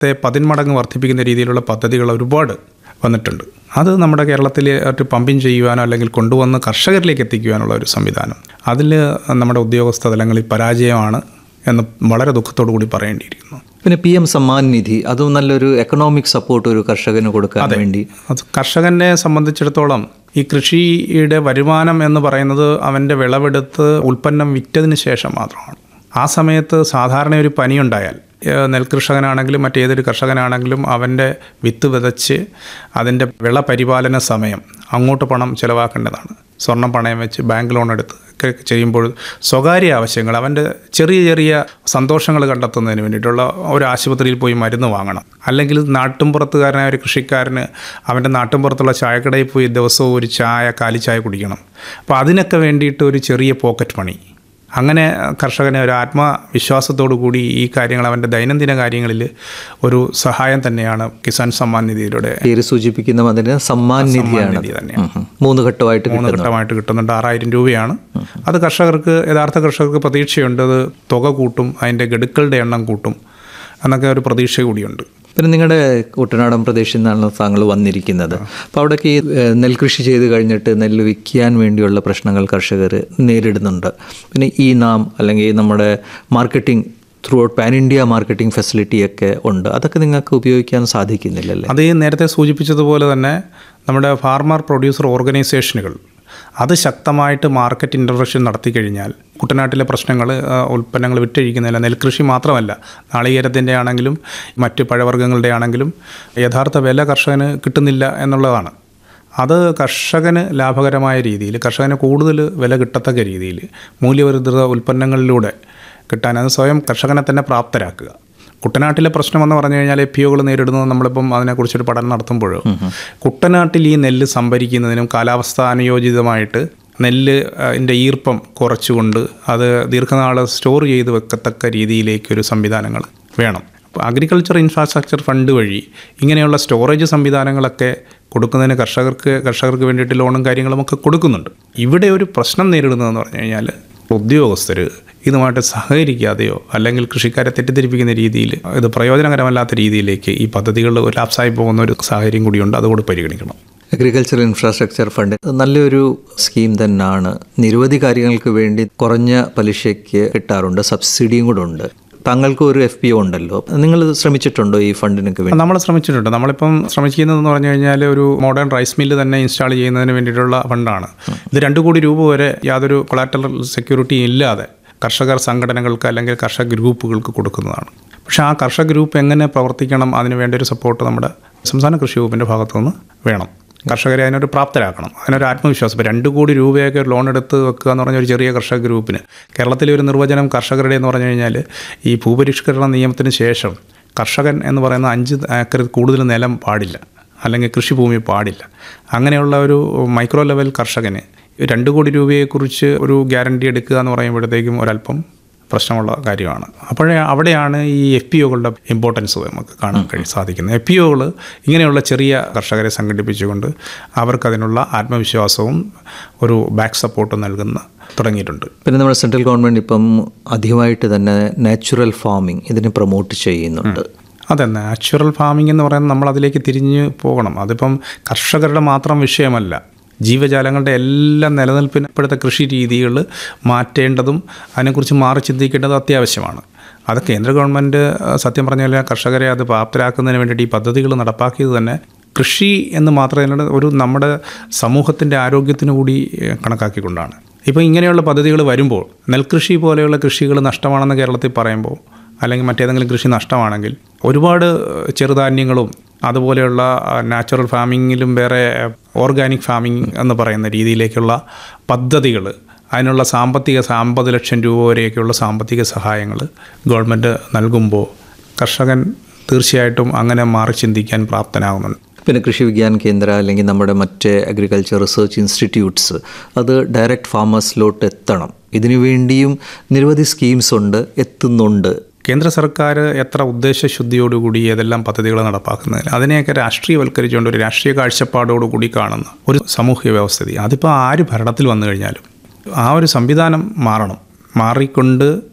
ത്തെ പതിന്മടങ്ങ് വർദ്ധിപ്പിക്കുന്ന രീതിയിലുള്ള പദ്ധതികൾ ഒരുപാട് വന്നിട്ടുണ്ട് അത് നമ്മുടെ കേരളത്തിൽ ഒരു പമ്പിങ് ചെയ്യുവാനോ അല്ലെങ്കിൽ കൊണ്ടുവന്ന് കർഷകരിലേക്ക് എത്തിക്കുവാനുള്ള ഒരു സംവിധാനം അതിൽ നമ്മുടെ ഉദ്യോഗസ്ഥ തലങ്ങളിൽ പരാജയമാണ് എന്ന് വളരെ ദുഃഖത്തോടു കൂടി പറയേണ്ടിയിരിക്കുന്നു പിന്നെ പി എം സമ്മാൻ നിധി അതും നല്ലൊരു എക്കണോമിക് സപ്പോർട്ട് ഒരു കർഷകന് കൊടുക്കാൻ വേണ്ടി അത് കർഷകനെ സംബന്ധിച്ചിടത്തോളം ഈ കൃഷിയുടെ വരുമാനം എന്ന് പറയുന്നത് അവൻ്റെ വിളവെടുത്ത് ഉൽപ്പന്നം വിറ്റതിന് ശേഷം മാത്രമാണ് ആ സമയത്ത് സാധാരണ ഒരു പനിയുണ്ടായാൽ ഏഹ് നെൽകൃഷകനാണെങ്കിലും മറ്റേതൊരു കർഷകനാണെങ്കിലും അവൻ്റെ വിത്ത് വിതച്ച് അതിൻ്റെ വിള പരിപാലന സമയം അങ്ങോട്ട് പണം ചിലവാക്കേണ്ടതാണ് സ്വർണം പണയം വെച്ച് ബാങ്ക് ലോൺ എടുത്ത് ഒക്കെ ചെയ്യുമ്പോൾ സ്വകാര്യ ആവശ്യങ്ങൾ അവൻ്റെ ചെറിയ ചെറിയ സന്തോഷങ്ങൾ കണ്ടെത്തുന്നതിന് വേണ്ടിയിട്ടുള്ള ഒരു ആശുപത്രിയിൽ പോയി മരുന്ന് വാങ്ങണം അല്ലെങ്കിൽ നാട്ടുംപുറത്തുകാരനായ ഒരു കൃഷിക്കാരന് അവൻ്റെ നാട്ടുംപുറത്തുള്ള ചായക്കടയിൽ പോയി ദിവസവും ഒരു ചായ കാലിച്ചായ കുടിക്കണം അപ്പോൾ അതിനൊക്കെ വേണ്ടിയിട്ട് ഒരു ചെറിയ പോക്കറ്റ് മണി അങ്ങനെ കർഷകനെ ഒരു ആത്മവിശ്വാസത്തോടു കൂടി ഈ കാര്യങ്ങൾ അവൻ്റെ ദൈനംദിന കാര്യങ്ങളിൽ ഒരു സഹായം തന്നെയാണ് കിസാൻ സമ്മാൻ നിധിയിലൂടെ പേര് സൂചിപ്പിക്കുന്ന അതിന് സമ്മാൻ നിധിയാണ് നിധി തന്നെയാണ് ഉം. മൂന്ന് ഘട്ടമായിട്ട് മൂന്ന് കിട്ടുന്നു ഘട്ടമായിട്ട് കിട്ടുന്നുണ്ട് ആറായിരം രൂപയാണ് അത് കർഷകർക്ക് യഥാർത്ഥ കർഷകർക്ക് പ്രതീക്ഷയുണ്ട് അത് തുക കൂട്ടും അതിൻ്റെ ഗഡുക്കളുടെ എണ്ണം കൂട്ടും എന്നൊക്കെ ഒരു പ്രതീക്ഷ കൂടിയുണ്ട് പിന്നെ നിങ്ങളുടെ കുട്ടനാടൻ പ്രദേശത്തിൽ നിന്നാണ് താങ്കൾ വന്നിരിക്കുന്നത് അപ്പോൾ അവിടേക്ക് ഈ ഏഹ്, നെൽകൃഷി ചെയ്ത് കഴിഞ്ഞിട്ട് നെല്ല് വിൽക്കാൻ വേണ്ടിയുള്ള പ്രശ്നങ്ങൾ കർഷകർ നേരിടുന്നുണ്ട് പിന്നെ ഈ നാം അല്ലെങ്കിൽ നമ്മുടെ marketing throughout pan India marketing ഫെസിലിറ്റിയൊക്കെ ഉണ്ട് അതൊക്കെ നിങ്ങൾക്ക് ഉപയോഗിക്കാൻ സാധിക്കുന്നില്ലല്ലേ അത് ഈ നേരത്തെ സൂചിപ്പിച്ചതുപോലെ തന്നെ നമ്മുടെ ഫാർമർ പ്രൊഡ്യൂസർ ഓർഗനൈസേഷനുകൾ അത് ശക്തമായിട്ട് മാർക്കറ്റ് ഇൻ്റർവെൻഷൻ നടത്തി കഴിഞ്ഞാൽ കുട്ടനാട്ടിലെ പ്രശ്നങ്ങൾ ഉൽപ്പന്നങ്ങൾ വിറ്റഴിക്കുന്നില്ല നെൽകൃഷി മാത്രമല്ല നാളികേരത്തിൻ്റെ ആണെങ്കിലും മറ്റ് പഴവർഗ്ഗങ്ങളുടെ ആണെങ്കിലും യഥാർത്ഥ വില കർഷകന് കിട്ടുന്നില്ല എന്നുള്ളതാണ് അത് കർഷകന് ലാഭകരമായ രീതിയിൽ കർഷകന് കൂടുതൽ വില കിട്ടത്തക്ക രീതിയിൽ മൂല്യവർദ്ധിത ഉൽപ്പന്നങ്ങളിലൂടെ കിട്ടാൻ അത് സ്വയം കർഷകനെ തന്നെ പ്രാപ്തരാക്കുക കുട്ടനാട്ടിലെ പ്രശ്നമെന്ന് പറഞ്ഞു കഴിഞ്ഞാൽ എഫ് പിഒകൾ നേരിടുന്നത് നമ്മളിപ്പം അതിനെക്കുറിച്ചൊരു പഠനം നടത്തുമ്പോൾ കുട്ടനാട്ടിൽ ഈ നെല്ല് സംഭരിക്കുന്നതിനും കാലാവസ്ഥ അനുയോജിതമായിട്ട് നെല്ല് അതിൻ്റെ ഈർപ്പം കുറച്ചുകൊണ്ട് അത് ദീർഘനാൾ സ്റ്റോർ ചെയ്ത് വെക്കത്തക്ക രീതിയിലേക്കൊരു സംവിധാനങ്ങൾ വേണം അപ്പോൾ അഗ്രികൾച്ചർ ഇൻഫ്രാസ്ട്രക്ചർ ഫണ്ട് വഴി ഇങ്ങനെയുള്ള സ്റ്റോറേജ് സംവിധാനങ്ങളൊക്കെ കൊടുക്കുന്നതിന് കർഷകർക്ക് കർഷകർക്ക് വേണ്ടിയിട്ട് ലോണും കാര്യങ്ങളും ഒക്കെ കൊടുക്കുന്നുണ്ട് ഇവിടെ ഒരു പ്രശ്നം നേരിടുന്നതെന്ന് പറഞ്ഞു കഴിഞ്ഞാൽ ഉദ്യോഗസ്ഥർ ഇതുമായിട്ട് സഹകരിക്കാതെയോ അല്ലെങ്കിൽ കൃഷിക്കാരെ തെറ്റിദ്ധരിപ്പിക്കുന്ന രീതിയിൽ ഇത് പ്രയോജനകരമല്ലാത്ത രീതിയിലേക്ക് ഈ പദ്ധതികൾ ലാപ്സായി പോകുന്ന ഒരു സാഹചര്യം കൂടിയുണ്ട് അതുകൂടി പരിഗണിക്കണം അഗ്രികൾച്ചർ ഇൻഫ്രാസ്ട്രക്ചർ ഫണ്ട് നല്ലൊരു സ്കീം തന്നെയാണ് നിരവധി കാര്യങ്ങൾക്ക് വേണ്ടി കുറഞ്ഞ പലിശയ്ക്ക് കിട്ടാറുണ്ട് സബ്സിഡിയും കൂടെ ഉണ്ട് താങ്കൾക്ക് ഒരു എഫ് പി ഒ ഉണ്ടല്ലോ നിങ്ങൾ ശ്രമിച്ചിട്ടുണ്ടോ ഈ ഫണ്ടിനൊക്കെ വേണ്ടി നമ്മൾ ശ്രമിച്ചിട്ടുണ്ട് നമ്മളിപ്പം ശ്രമിക്കുന്നതെന്ന് പറഞ്ഞു കഴിഞ്ഞാൽ ഒരു മോഡേൺ റൈസ് മില്ല് തന്നെ ഇൻസ്റ്റാൾ ചെയ്യുന്നതിന് വേണ്ടിയിട്ടുള്ള ഫണ്ടാണ് ഇത് രണ്ട് കോടി രൂപ വരെ യാതൊരു കൊളാറ്ററൽ സെക്യൂരിറ്റി ഇല്ലാതെ കർഷകർ സംഘടനകൾക്ക് അല്ലെങ്കിൽ കർഷക ഗ്രൂപ്പുകൾക്ക് കൊടുക്കുന്നതാണ് പക്ഷേ ആ കർഷക ഗ്രൂപ്പ് എങ്ങനെ പ്രവർത്തിക്കണം അതിന് വേണ്ട ഒരു സപ്പോർട്ട് നമ്മുടെ സംസ്ഥാന കൃഷി വകുപ്പിൻ്റെ ഭാഗത്തുനിന്ന് വേണം കർഷകരെ അതിനൊരു പ്രാപ്തരാക്കണം അതിനൊരു ആത്മവിശ്വാസം ഇപ്പോൾ രണ്ട് കോടി രൂപയൊക്കെ ഒരു ലോൺ എടുത്ത് വെക്കുക എന്ന് പറഞ്ഞ ഒരു ചെറിയ കർഷക ഗ്രൂപ്പിന് കേരളത്തിലെ ഒരു നിർവചനം കർഷകരുടെ എന്ന് പറഞ്ഞു കഴിഞ്ഞാൽ ഈ ഭൂപരിഷ്കരണ നിയമത്തിന് ശേഷം കർഷകൻ എന്ന് പറയുന്ന അഞ്ച് ഏക്കർ കൂടുതൽ നിലം പാടില്ല അല്ലെങ്കിൽ കൃഷിഭൂമി പാടില്ല അങ്ങനെയുള്ള ഒരു മൈക്രോ ലെവൽ കർഷകന് രണ്ട് കോടി രൂപയെക്കുറിച്ച് ഒരു ഗ്യാരണ്ടി എടുക്കുക എന്ന് പറയുമ്പോഴത്തേക്കും ഒരല്പം പ്രശ്നമുള്ള കാര്യമാണ് അപ്പോഴേ അവിടെയാണ് ഈ എഫ് പി ഒകളുടെ ഇമ്പോർട്ടൻസ് നമുക്ക് കാണാൻ കഴിയും സാധിക്കുന്നത് എഫ് പി ഒകൾ ഇങ്ങനെയുള്ള ചെറിയ കർഷകരെ സംഘടിപ്പിച്ചുകൊണ്ട് അവർക്കതിനുള്ള ആത്മവിശ്വാസവും ഒരു ബാക്ക് സപ്പോർട്ടും നൽകുന്ന തുടങ്ങിയിട്ടുണ്ട് പിന്നെ നമ്മുടെ സെൻട്രൽ ഗവൺമെൻറ് ഇപ്പം അധികമായിട്ട് തന്നെ നാച്ചുറൽ ഫാമിംഗ് ഇതിനെ പ്രൊമോട്ട് ചെയ്യുന്നുണ്ട് അതെ നാച്ചുറൽ ഫാമിംഗ് എന്ന് പറയുന്നത് നമ്മൾ അതിലേക്ക് തിരിഞ്ഞ് പോകണം അതിപ്പം കർഷകരുടെ മാത്രം വിഷയമല്ല ജീവജാലങ്ങളുടെ എല്ലാം നിലനിൽപ്പിന് ഇപ്പോഴത്തെ കൃഷി രീതികൾ മാറ്റേണ്ടതും അതിനെക്കുറിച്ച് മാറി ചിന്തിക്കേണ്ടതും അത്യാവശ്യമാണ് അത് കേന്ദ്ര ഗവൺമെൻറ് അഹ് സത്യം പറഞ്ഞാൽ കർഷകരെ അത് പ്രാപ്തരാക്കുന്നതിന് വേണ്ടിയിട്ട് ഈ പദ്ധതികൾ നടപ്പാക്കിയത് തന്നെ കൃഷി എന്ന് മാത്രമല്ല ഒരു നമ്മുടെ സമൂഹത്തിൻ്റെ ആരോഗ്യത്തിന് കൂടി ഏഹ്, കണക്കാക്കിക്കൊണ്ടാണ് ഇപ്പോൾ ഇങ്ങനെയുള്ള പദ്ധതികൾ വരുമ്പോൾ നെൽകൃഷി പോലെയുള്ള കൃഷികൾ നഷ്ടമാണെന്ന് കേരളത്തിൽ പറയുമ്പോൾ അല്ലെങ്കിൽ മറ്റേതെങ്കിലും കൃഷി നഷ്ടമാണെങ്കിൽ ഒരുപാട് ചെറുധാന്യങ്ങളും അതുപോലെയുള്ള നാച്ചുറൽ ഫാമിങ്ങിലും വേറെ ഓർഗാനിക് ഫാമിംഗ് എന്ന് പറയുന്ന രീതിയിലേക്കുള്ള പദ്ധതികൾ അതിനുള്ള സാമ്പത്തിക സാമ്പത് ലക്ഷം രൂപ വരെയൊക്കെയുള്ള സാമ്പത്തിക സഹായങ്ങൾ ഗവൺമെൻറ് നൽകുമ്പോൾ കർഷകൻ തീർച്ചയായിട്ടും അങ്ങനെ മാറി ചിന്തിക്കാൻ പ്രാപ്തനാകുന്നുണ്ട് പിന്നെ കൃഷി വിജ്ഞാൻ കേന്ദ്ര അല്ലെങ്കിൽ നമ്മുടെ മറ്റ് അഗ്രികൾച്ചർ റിസർച്ച് ഇൻസ്റ്റിറ്റ്യൂട്ട്സ് അത് ഡയറക്റ്റ് ഫാമേഴ്സിലോട്ട് എത്തണം ഇതിനു വേണ്ടിയും നിരവധി സ്കീംസ് ഉണ്ട് എത്തുന്നുണ്ട് കേന്ദ്ര സർക്കാർ എത്ര ഉദ്ദേശശുദ്ധിയോടുകൂടി ഏതെല്ലാം പദ്ധതികൾ നടപ്പാക്കുന്നതിന് അതിനെയൊക്കെ രാഷ്ട്രീയവൽക്കരിച്ചുകൊണ്ട് ഒരു രാഷ്ട്രീയ കാഴ്ചപ്പാടോടുകൂടി കാണുന്ന ഒരു സാമൂഹ്യ വ്യവസ്ഥിതി അതിപ്പോൾ ആര് ഭരണത്തിൽ വന്നു കഴിഞ്ഞാലും ആ ഒരു സംവിധാനം മാറണം മാറിക്കൊണ്ട്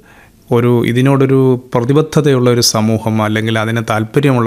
ഒരു ഇതിനോടൊരു പ്രതിബദ്ധതയുള്ള ഒരു സമൂഹം അല്ലെങ്കിൽ അതിന് താല്പര്യമുള്ള